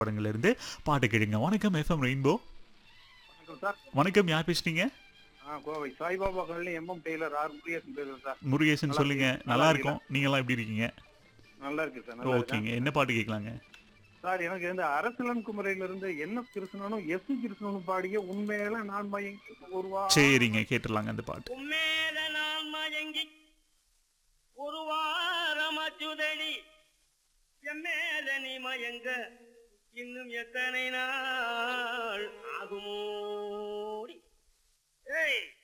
படங்கள்ல இருந்து பாட்டு கேளுங்க வணக்கம் எஃப்எம் ரெயின்போ வணக்கம் சார் வணக்கம் யார் பேசுறீங்க ஆ Kovai Saibaba colony MM tailor R Murugesan பேசுறேன் சார் முருகேசன் நல்லா சொல்லுங்க இருக்கீங்க. நல்லா நல்லா இருக்கும் நீங்களாம் எப்படி இருக்கீங்க நல்லா இருக்கு சார் நல்லா இருக்கு ஓகேங்க என்ன பாட்டு கேட்கலாங்க சார் எனக்கு இந்த அரசலன் குமரையில இருந்து என் எஸ் கிருஷ்ணனும் எஸ் கிருஷ்ணனும் பாடிய உண்மையில நான் மயங்கி ஒருவா சரிங்க கேட்டுடலாங்க அந்த பாட்டு உம்மேல நான் மயங்கி ஒரு வாரம் அச்சுதடி எம்மேல நீ மயங்க இன்னும் எத்தனை நாள் ஆகுமோடி ஏய்